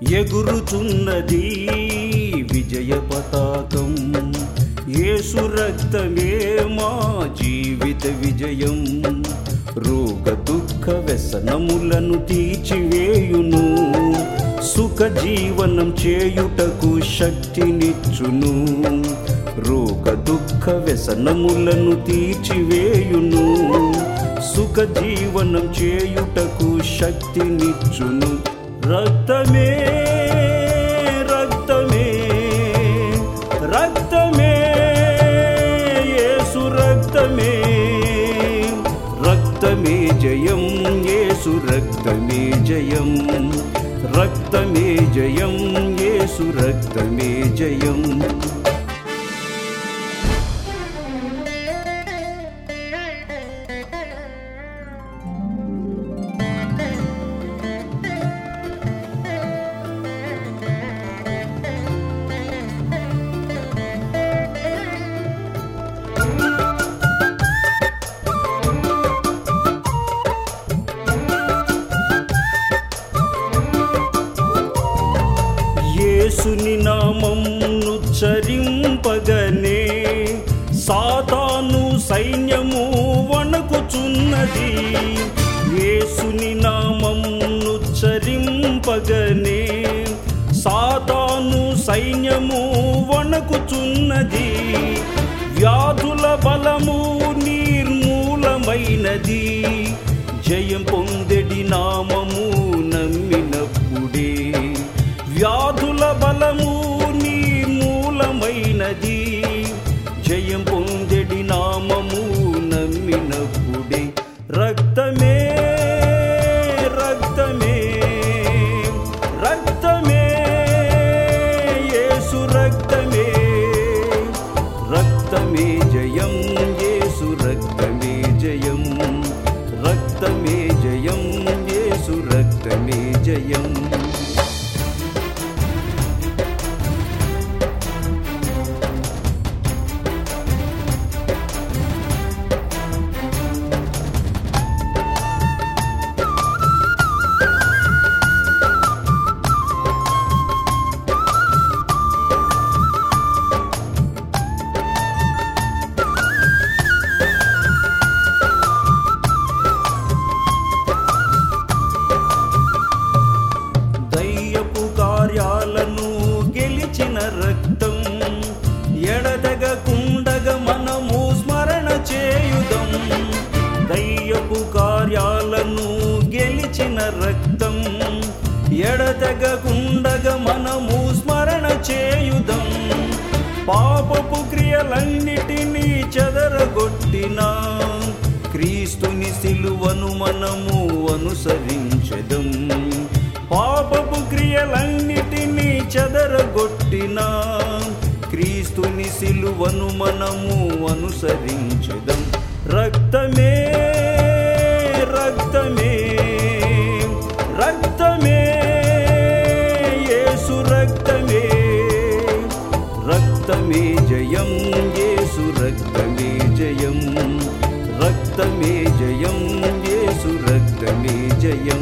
ఎగురుచున్నది విజయ పతాకం యేసు రక్తమే మా జీవిత విజయం రోగ దుఃఖ వ్యసనములను తీర్చివేయును సుఖ జీవనం చేయుటకు శక్తినిచ్చును రోగ దుఃఖ వ్యసనములను తీర్చివేయును సుఖ జీవనం చేయుటకు శక్తినిచ్చును రక్తమే రక్తమే రక్తమే యేసు రక్తమే రక్తమే జయం యేసు రక్తమే జయం రక్తమే జయం యేసు రక్తమే జయం యేసుని నామమును చరింపగనే సాతాను సైన్యము వణకుచున్నది యేసుని నామమును చరింపగనే సాతాను సైన్యము వణకుచున్నది వ్యాధుల బలము నిర్మూలమైనది జయం పొందెడి నామము నమ్మినప్పుడే వ్యాధుల బలము నిర్మూలమైనది జయం పొందెడి నామము నమ్మినప్పుడే రక్తమే రక్తమే రక్తమే యేసు రక్తమే రక్తమే జయం యేసు రక్తమే జయం రక్తమే జయం యేసు రక్తమే జయం దయ్యపు కార్యాలను గెలిచిన రక్తం ఎడతెగకుండగ మనము స్మరణ చేయుదం దయ్యపు కార్యాలను గెలిచిన రక్తం ఎడతెగకుండగ మనము స్మరణ చేయుదం పాపపు క్రియలన్నిటినీ చెదరగొట్టిన క్రీస్తుని సిలువను మనము అనుసరించదం పాపపు క్రియలన్నిటినీ చెదరగొట్టిన క్రీస్తుని సిలువను మనము అనుసరించదం రక్తమే రక్తమే రక్తమే యేసు రక్తమే రక్తమే జయం యేసు రక్తమే జయం రక్తమే జయం యేసు రక్తమే జయం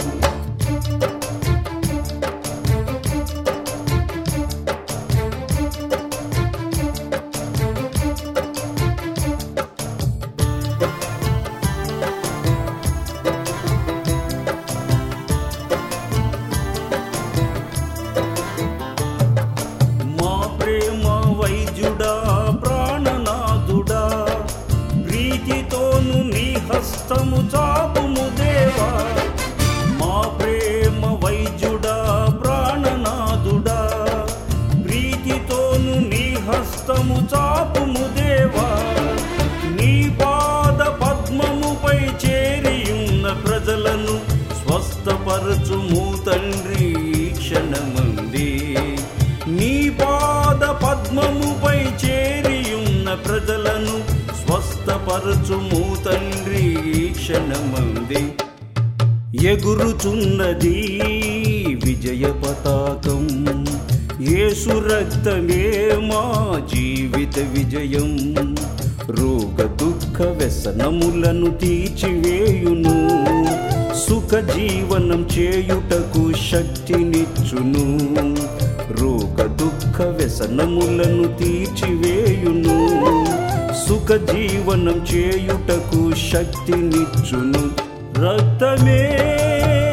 మా ప్రేమ వైద్యుడా ప్రాణనాథుడా ప్రీతితోను నీ హస్తము చాపుము దేవా మా ప్రేమ వైద్యుడా ప్రాణనాథుడా ప్రీతితోను నీ హస్తము చాపుము దేవా నీ పాద పద్మముపై చేరియున్న ప్రజలను స్వస్థపరచుము తండ్రి ఈ క్షణమందే నీ పాద పద్మముపై చేరియున్న ప్రజలను స్వస్థపరచుము తండ్రి ఈ క్షణమందే ఎగురుచున్నది విజయ పతాకం యేసు రక్తమే మా జీవిత విజయం రోగ దుఃఖ వ్యసనములను తీర్చివేయును సుఖ సుఖ జీవనం చేయుటకు శక్తినిచ్చును రోగ దుఃఖ వ్యసనములను తీర్చివేయును సుఖ జీవనం చేయుటకు శక్తినిచ్చును రక్తమే